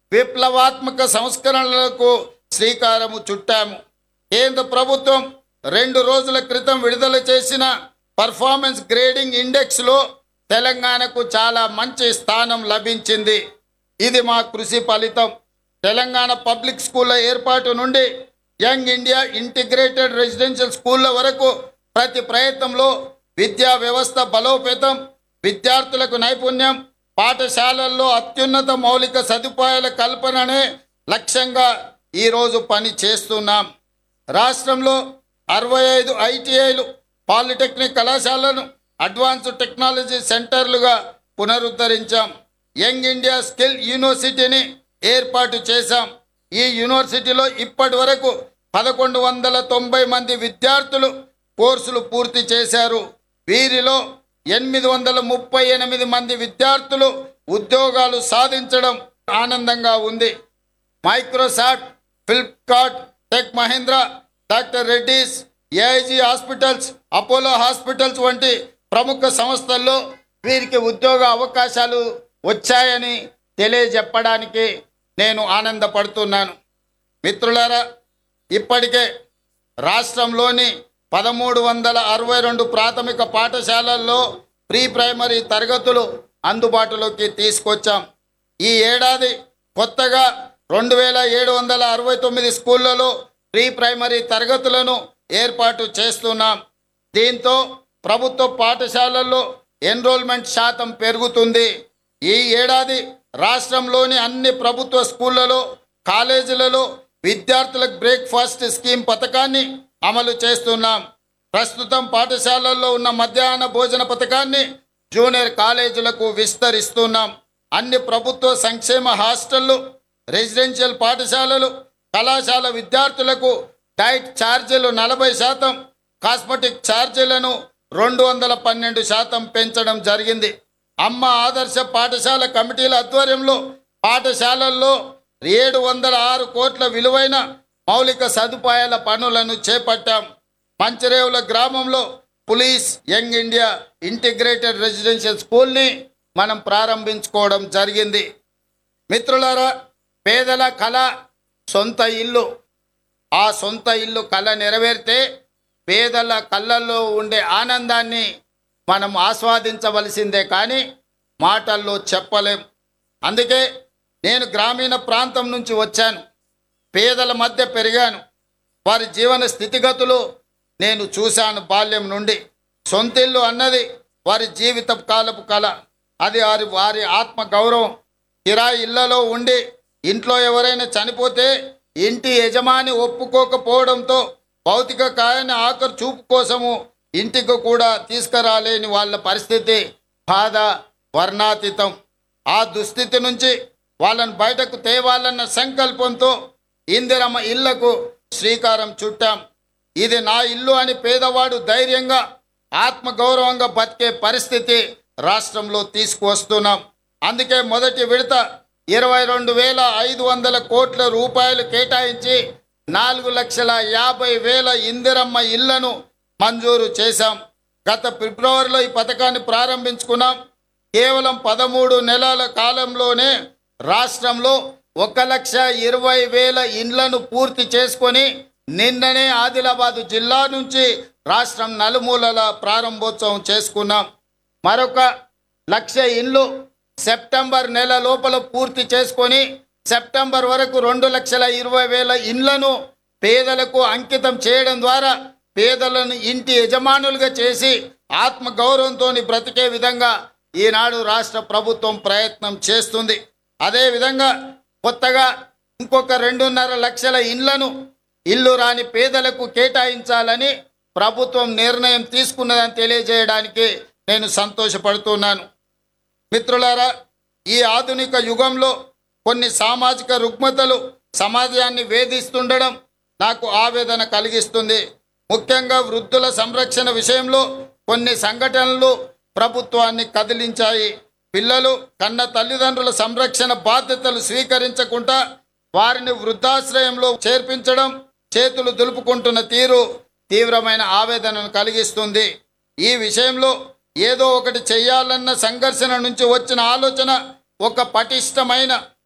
విప్లవాత్మక సంస్కరణలకు శ్రీకారము చుట్టాము కేంద్ర ప్రభుత్వం రెండు రోజుల క్రితం విడుదల చేసిన పర్ఫార్మెన్స్ గ్రేడింగ్ ఇండెక్స్లో తెలంగాణకు చాలా మంచి స్థానం లభించింది ఇది మా కృషి ఫలితం తెలంగాణ పబ్లిక్ స్కూళ్ళ ఏర్పాటు నుండి యంగ్ ఇండియా ఇంటిగ్రేటెడ్ రెసిడెన్షియల్ స్కూళ్ళ వరకు ప్రతి ప్రయత్నంలో విద్యా వ్యవస్థ బలోపేతం విద్యార్థులకు నైపుణ్యం పాఠశాలల్లో అత్యున్నత మౌలిక సదుపాయాల కల్పననే లక్ష్యంగా ఈరోజు పని చేస్తున్నాం రాష్ట్రంలో అరవై ఐదు ఐటీఐలు పాలిటెక్నిక్ కళాశాలను అడ్వాన్స్డ్ టెక్నాలజీ సెంటర్లుగా పునరుద్ధరించాం యంగ్ ఇండియా స్కిల్ యూనివర్సిటీని ఏర్పాటు చేశాం ఈ యూనివర్సిటీలో ఇప్పటి వరకు పదకొండు వందల తొంభై మంది విద్యార్థులు కోర్సులు పూర్తి చేశారు వీరిలో ఎనిమిది వందల ముప్పై ఎనిమిది మంది విద్యార్థులు ఉద్యోగాలు సాధించడం ఆనందంగా ఉంది Microsoft Flipkart tech Mahindra doctor Reddy's AIG hospitals Apollo hospitals వంటి ప్రముఖ సంస్థల్లో వీరికి ఉద్యోగ అవకాశాలు వచ్చాయని తెలియజెప్పడానికి నేను ఆనందపడుతున్నాను మిత్రులారా ఇప్పటికే రాష్ట్రంలోని పదమూడు వందల అరవై రెండు ప్రాథమిక పాఠశాలల్లో ప్రీ ప్రైమరీ తరగతులు అందుబాటులోకి తీసుకొచ్చాం ఈ ఏడాది కొత్తగా రెండు వేల ఏడు వందల అరవై తొమ్మిది స్కూళ్లలో ప్రీ ప్రైమరీ తరగతులను ఏర్పాటు చేస్తున్నాం దీంతో ప్రభుత్వ పాఠశాలల్లో ఎన్రోల్మెంట్ శాతం పెరుగుతుంది ఈ ఏడాది రాష్ట్రంలోని అన్ని ప్రభుత్వ స్కూళ్లలో కాలేజీలలో విద్యార్థులకు బ్రేక్ఫాస్ట్ స్కీమ్ పథకాన్ని అమలు చేస్తున్నాం ప్రస్తుతం పాఠశాలల్లో ఉన్న మధ్యాహ్న భోజన పథకాన్ని జూనియర్ కాలేజీలకు విస్తరిస్తున్నాం అన్ని ప్రభుత్వ సంక్షేమ హాస్టళ్లు రెసిడెన్షియల్ పాఠశాలలు కళాశాల విద్యార్థులకు డైట్ ఛార్జీలు నలభై శాతం కాస్మెటిక్ ఛార్జీలను రెండు వందల పన్నెండు శాతం పెంచడం జరిగింది అమ్మ ఆదర్శ పాఠశాల కమిటీల ఆధ్వర్యంలో పాఠశాలల్లో ఏడు వందల ఆరు కోట్ల విలువైన మౌలిక సదుపాయాల పనులను చేపట్టాం మంచిరేవుల గ్రామంలో police young India integrated residential స్కూల్ని మనం ప్రారంభించుకోవడం జరిగింది మిత్రులారా పేదల కళ సొంత ఇల్లు ఆ సొంత ఇల్లు కళ నెరవేరితే పేదల కళ్ళల్లో ఉండే ఆనందాన్ని మనం ఆస్వాదించవలసిందే కానీ మాటల్లో చెప్పలేం అందుకే నేను గ్రామీణ ప్రాంతం నుంచి వచ్చాను పేదల మధ్య పెరిగాను వారి జీవన స్థితిగతులు నేను చూశాను బాల్యం నుండి సొంతిల్లు అన్నది వారి జీవిత కాలపు కళ అది వారి వారి ఆత్మ గౌరవం కిరాయి ఇళ్లలో ఉండి ఇంట్లో ఎవరైనా చనిపోతే ఇంటి యజమాని ఒప్పుకోకపోవడంతో భౌతిక కాయాన్ని ఆఖరు చూపు కోసము ఇంటికి కూడా తీసుకురాలేని వాళ్ళ పరిస్థితి బాధ వర్ణాతీతం ఆ దుస్థితి నుంచి వాళ్ళని బయటకు తేవాలన్న సంకల్పంతో ఇందిరమ్మ ఇళ్లకు శ్రీకారం చుట్టాం ఇది నా ఇల్లు అని పేదవాడు ధైర్యంగా ఆత్మగౌరవంగా బతికే పరిస్థితి రాష్ట్రంలో తీసుకువస్తున్నాం అందుకే మొదటి విడత ఇరవై రెండు వేల ఐదు వందల కోట్ల రూపాయలు కేటాయించి నాలుగు లక్షల యాభై వేల ఇందిరమ్మ ఇళ్లను మంజూరు చేశాం గత ఫిబ్రవరిలో ఈ పథకాన్ని ప్రారంభించుకున్నాం కేవలం పదమూడు నెలల కాలంలోనే రాష్ట్రంలో ఒక లక్ష ఇరవై వేల ఇండ్లను పూర్తి చేసుకొని నిన్ననే ఆదిలాబాదు జిల్లా నుంచి రాష్ట్రం నలుమూలల ప్రారంభోత్సవం చేసుకున్నాం మరొక లక్ష ఇండ్లు సెప్టెంబర్ నెల లోపల పూర్తి చేసుకొని సెప్టెంబర్ వరకు రెండు లక్షల ఇరవై వేల ఇండ్లను పేదలకు అంకితం చేయడం ద్వారా పేదలను ఇంటి యజమానులుగా చేసి ఆత్మ గౌరవంతో బ్రతికే విధంగా ఈనాడు రాష్ట్ర ప్రభుత్వం ప్రయత్నం చేస్తుంది అదేవిధంగా కొత్తగా ఇంకొక రెండున్నర లక్షల ఇండ్లను ఇల్లు రాని పేదలకు కేటాయించాలని ప్రభుత్వం నిర్ణయం తీసుకున్నదని తెలియజేయడానికి నేను సంతోషపడుతున్నాను మిత్రులారా ఈ ఆధునిక యుగంలో కొన్ని సామాజిక రుగ్మతలు సమాజాన్ని వేధిస్తుండడం నాకు ఆవేదన కలిగిస్తుంది ముఖ్యంగా వృద్ధుల సంరక్షణ విషయంలో కొన్ని సంఘటనలు ప్రభుత్వాన్ని కదిలించాయి పిల్లలు కన్న తల్లిదండ్రుల సంరక్షణ బాధ్యతలు స్వీకరించకుండా వారిని వృద్ధాశ్రయంలో చేర్పించడం చేతులు దులుపుకుంటున్న తీరు తీవ్రమైన ఆవేదనను కలిగిస్తుంది ఈ విషయంలో ఏదో ఒకటి చేయాలన్న సంఘర్షణ నుంచి వచ్చిన ఆలోచన ఒక పటిష్టమైన